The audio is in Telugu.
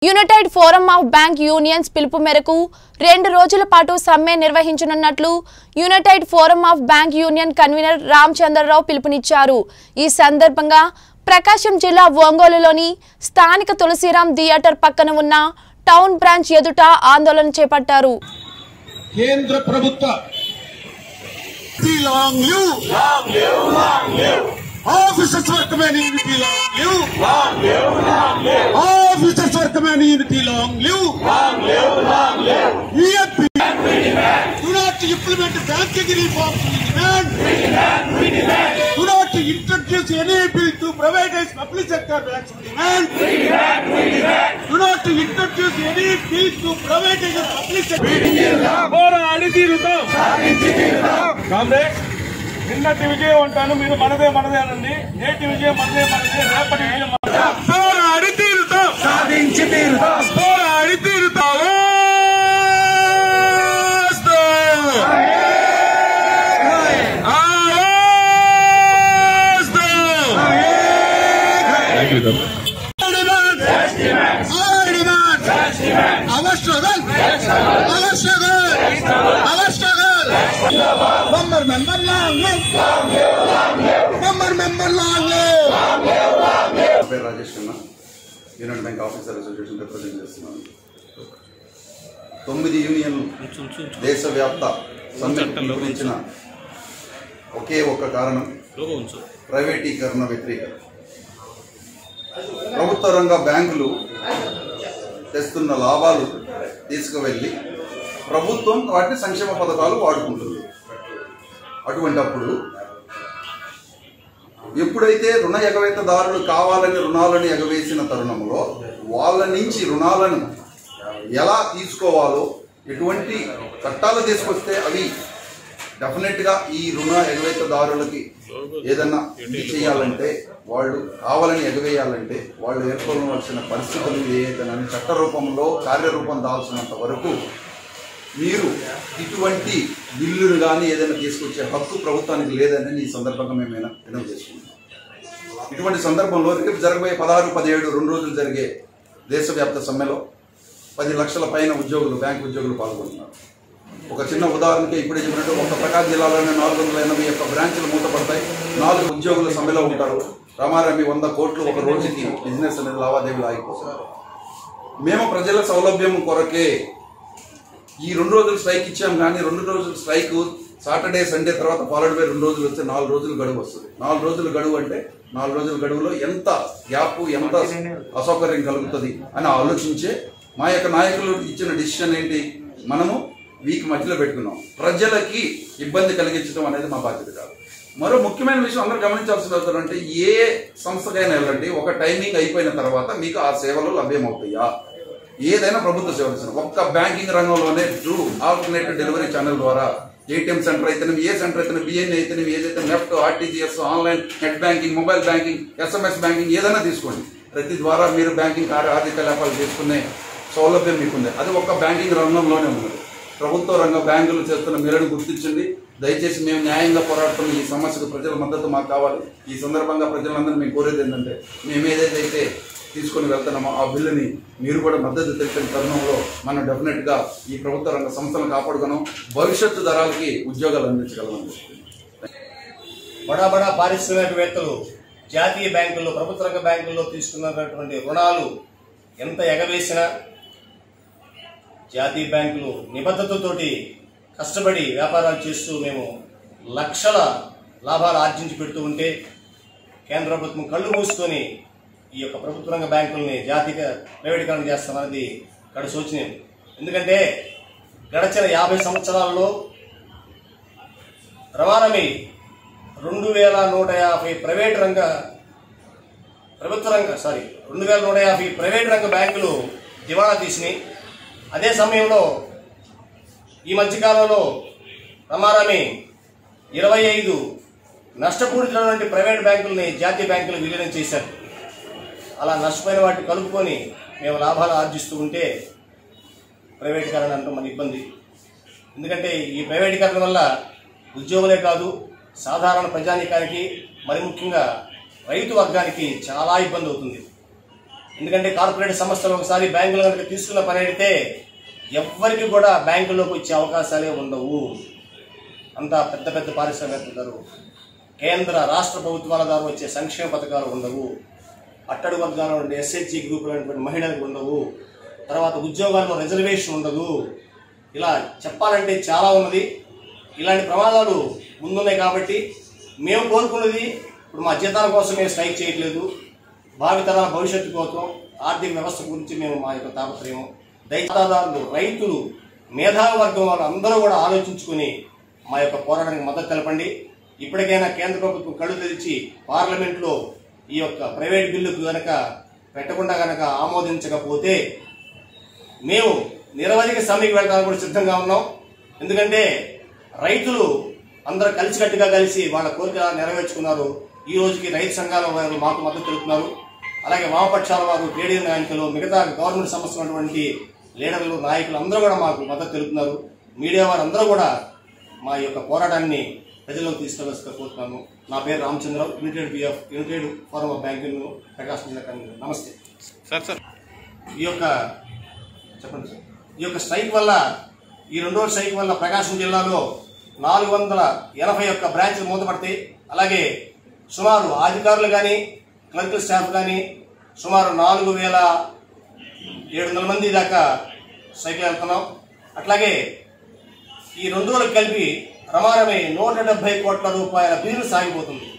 United forum of bank unions పిలుపు మేరకు రెండు రోజుల పాటు సమ్మె నిర్వహించనున్నట్లు united forum of bank union convener Ramachandrarao పిలుపునిచ్చారు ఈ సందర్భంగా ప్రకాశం జిల్లా ఒంగోలులోని స్థానిక తులసిరాం థియేటర్ పక్కన ఉన్న టౌన్ బ్రాంచ్ ఎదుట ఆందోళన చేపట్టారు కేంద్ర ప్రభుత్వ long live officers workman unity long live officers workman unity long live EFP do not implement banking reforms we demand do not introduce any bill to privatize public sector banks we demand do not introduce any bill to privatize public sector పోరాడి తీరుతాం కామ్రేడ్ నిన్నటి విజయం అంటాను మీరు మనదే మనదే అనండి నేటి విజయం మనదే మనదే రేపటి విజయం మనదే. పోరాడి తీరుతాం సాధించి తీరుతాం పోరాడి తీరుతాము member member long member member long నా పేరు Rajesh Khanna union bank officer association represent చేస్తున్నాను తొమ్మిది యూనియన్ దేశవ్యాప్త సమ్మె పిలుపునిచ్చిన ఒకే ఒక్క కారణం ప్రైవేటీకరణ వ్యతిరేకత ప్రభుత్వ రంగ బ్యాంకులు తెస్తున్న లాభాలు తీసుకువెళ్ళి ప్రభుత్వం వాటిని సంక్షేమ పథకాలు వాడుకుంటుంది అటువంటప్పుడు ఎప్పుడైతే రుణ ఎగవేతదారులు కావాలని రుణాలను ఎగవేసిన తరుణంలో వాళ్ళ నుంచి రుణాలను ఎలా తీసుకోవాలో ఎటువంటి చట్టాలు తీసుకొస్తే అవి డెఫినెట్గా ఈ రుణ ఎగవేతదారులకి ఏదన్నా ఇది చేయాలంటే వాళ్ళు కావాలని ఎగవేయాలంటే వాళ్ళు ఏర్పడవలసిన పరిస్థితులు ఏదైనా చట్ట రూపంలో కార్యరూపం దాల్సినంత వరకు మీరు ఇటువంటి బిల్లులు కానీ ఏదైనా తీసుకొచ్చే హక్కు ప్రభుత్వానికి లేదని ఈ సందర్భంగా మేము వినవి చేసుకుంటాం ఇటువంటి సందర్భంలో రేపు జరగబోయే పదహారు పదిహేడు రెండు రోజులు జరిగే దేశవ్యాప్త సమ్మెలో పది లక్షల పైన ఉద్యోగులు బ్యాంక్ ఉద్యోగులు పాల్గొంటున్నారు ఒక చిన్న ఉదాహరణకి ఇప్పుడే చెప్పినట్టు ఒక ప్రకాశం జిల్లాలోనే నాలుగు వందల ఎనభై యొక్క బ్రాంచ్లు మూతపడతాయి నాలుగు ఉద్యోగులు సమ్మెలో ఉంటారు రామారామి వంద కోట్లు ఒక రోజుకి బిజినెస్ అనేది లావాదేవీలు ఆగిపోతారు మేము ప్రజల సౌలభ్యం కొరకే ఈ రెండు రోజులు స్ట్రైక్ ఇచ్చాం కానీ రెండు రోజులు స్ట్రైక్ సాటర్డే సండే తర్వాత ఫాలోడ్ బై రెండు రోజులు వస్తే నాలుగు రోజులు గడువు వస్తుంది నాలుగు రోజులు గడువు అంటే నాలుగు రోజుల గడువులో ఎంత గ్యాప్ ఎంత అసౌకర్యం కలుగుతుంది అని ఆలోచించే మా యొక్క నాయకులు ఇచ్చిన డిసిషన్ ఏంటి మనము వీక్ మధ్యలో పెట్టుకున్నాం ప్రజలకి ఇబ్బంది కలిగించడం అనేది మా బాధ్యత కాదు మరో ముఖ్యమైన విషయం అందరూ గమనించాల్సిన అవసరం అంటే ఏ సంస్థకైనా వెళ్ళండి ఒక టైమింగ్ అయిపోయిన తర్వాత మీకు ఆ సేవలు లభ్యమవుతాయా ఏదైనా ప్రభుత్వ సేవలు ఇస్తున్నారు. ఒక్క బ్యాంకింగ్ రంగంలోనే ట్రూ ఆల్టర్నేటివ్ డెలివరీ ఛానల్ ద్వారా ఏటీఎం సెంటర్ అయితేనే ఏ సెంటర్ అయితేనే బిఎన్ఏ అయితేనే ఏదైతే NEFT RTGS online net banking mobile banking SMS banking ఏదైనా తీసుకోండి ప్రతి ద్వారా మీరు బ్యాంకింగ్ కార్య కార్యకలాపాలు చేసుకునే సౌలభ్యం మీకుంది అది ఒక్క బ్యాంకింగ్ రంగంలోనే ఉన్నది ప్రభుత్వ రంగ బ్యాంకులు చేస్తున్న మేలను గుర్తించండి దయచేసి మేము న్యాయంగా పోరాడుతున్న ఈ సమస్యకు ప్రజల మద్దతు మాకు కావాలి ఈ సందర్భంగా ప్రజలందరూ మేము కోరేది ఏంటంటే మేము ఏదైతే తీసుకొని వెళ్తున్నామో ఆ బిల్లుని మీరు కూడా మద్దతు తెలిపిన తరుణంలో మనం డెఫినెట్ గా ఈ ప్రభుత్వ రంగ సంస్థలను కాపాడుకున్నాం భవిష్యత్తు తరాలకి ఉద్యోగాలు అందించగలమని చెప్తున్నాం. బడా బడా పారిశ్రామికవేత్తలు జాతీయ బ్యాంకుల్లో ప్రభుత్వ రంగ బ్యాంకుల్లో తీసుకున్నటువంటి రుణాలు ఎంత ఎగవేసినా జాతీయ బ్యాంకులు నిబద్ధతతోటి కష్టపడి వ్యాపారాలు చేస్తూ మేము లక్షల లాభాలు ఆర్జించి పెడుతూ ఉంటే కేంద్ర ప్రభుత్వం కళ్ళు మూసుకొని ఈ యొక్క ప్రభుత్వ రంగ బ్యాంకుల్ని జాతీయ ప్రైవేటీకరణ చేస్తామన్నది ఇక్కడ శోచనీయం ఎందుకంటే గడచిన యాభై సంవత్సరాల్లో రవాణామి రెండు వేల నూట యాభై ప్రైవేట్ రంగ ప్రభుత్వ రంగ సారీ రెండు వేల నూట యాభై ప్రైవేట్ రంగ బ్యాంకులు దివాళా తీసినాయి అదే సమయంలో ఈ మధ్యకాలంలో రమారామి ఇరవై ఐదు నష్టపూరితమైనటువంటి ప్రైవేట్ బ్యాంకుల్ని జాతీయ బ్యాంకులు విలీనం చేశారు అలా నష్టపోయిన వాటిని కలుపుకొని మేము లాభాలు ఆర్జిస్తూ ఉంటే ప్రైవేటీకరణ అంటే మన ఇబ్బంది ఎందుకంటే ఈ ప్రైవేటీకరణ వల్ల ఉద్యోగులే కాదు సాధారణ ప్రజానీకానికి మరి ముఖ్యంగా రైతు వర్గానికి చాలా ఇబ్బంది అవుతుంది ఎందుకంటే కార్పొరేట్ సంస్థలు ఒకసారి బ్యాంకులు కనుక తీసుకున్న పని అయితే ఎవ్వరికి కూడా బ్యాంకులోకి వచ్చే అవకాశాలే ఉండవు అంత పెద్ద పెద్ద పారిశ్రామికవేత్తలు కేంద్ర రాష్ట్ర ప్రభుత్వాల ద్వారా వచ్చే సంక్షేమ పథకాలు ఉండవు అట్టడుగు వర్గాల నుండి ఎస్హెచ్జి గ్రూప్ అనేటువంటి మహిళలకు ఉండవు తర్వాత ఉద్యోగాల్లో రిజర్వేషన్ ఉండదు ఇలా చెప్పాలంటే చాలా ఉన్నది ఇలాంటి ప్రమాదాలు ముందున్నాయి కాబట్టి మేము కోరుకున్నది ఇప్పుడు మా జీతాల కోసం మేము స్ట్రైక్ చేయట్లేదు భావితరాల భవిష్యత్తు కోసం ఆర్థిక వ్యవస్థ గురించి మేము మా యొక్క తాపత్రయం దైతాదారులు రైతులు మేధావి వర్గం వాళ్ళు అందరూ కూడా ఆలోచించుకుని మా యొక్క పోరాటానికి మద్దతు తెలపండి ఇప్పటికైనా కేంద్ర ప్రభుత్వం కళ్ళు తెరిచి పార్లమెంట్లో ఈ యొక్క ప్రైవేట్ బిల్లుకు గనక పెట్టకుండా గనక ఆమోదించకపోతే మేము నిరవధిక సమ్మెకి వెళ్ళడానికి కూడా సిద్ధంగా ఉన్నాం ఎందుకంటే రైతులు అందరూ కలిసికట్టుగా కలిసి వాళ్ళ కోరిక నెరవేర్చుకున్నారు ఈ రోజుకి రైతు సంఘాల వారు మాకు మద్దతు తెలుపుతున్నారు అలాగే వామపక్షాల వారు ట్రేడ్ యూనియన్ నాయకులు మిగతా గవర్నమెంట్ సంస్థ ఉన్నటువంటి లీడర్లు నాయకులు అందరూ కూడా మాకు మద్దతు తెలుపుతున్నారు మీడియా వారు అందరూ కూడా మా యొక్క పోరాటాన్ని ప్రజల్లోకి తీసుకెళ్లాల్సిన కోరుతున్నాను నా పేరు Ramachandra Rao united BF united forum of banking Prakasam జిల్లా కన్వీనర్. నమస్తే సార్ సార్ ఈ యొక్క చెప్పండి సార్ ఈ యొక్క స్ట్రైక్ వల్ల ఈ రెండో స్ట్రైక్ వల్ల ప్రకాశం జిల్లాలో నాలుగు వందల ఎనభై ఒక్క బ్రాంచ్లు మూతపడతాయి అలాగే సుమారు అధికారులు కానీ క్లర్కల్ స్టాఫ్ కానీ సుమారు నాలుగు వేల ఏడు వందల మంది దాకా స్ట్రైక్ వెళ్తున్నాం అట్లాగే ఈ రెండు రోజులకు కలిపి రమారమే నూట డెబ్బై కోట్ల రూపాయల బిల్లు సాగిపోతుంది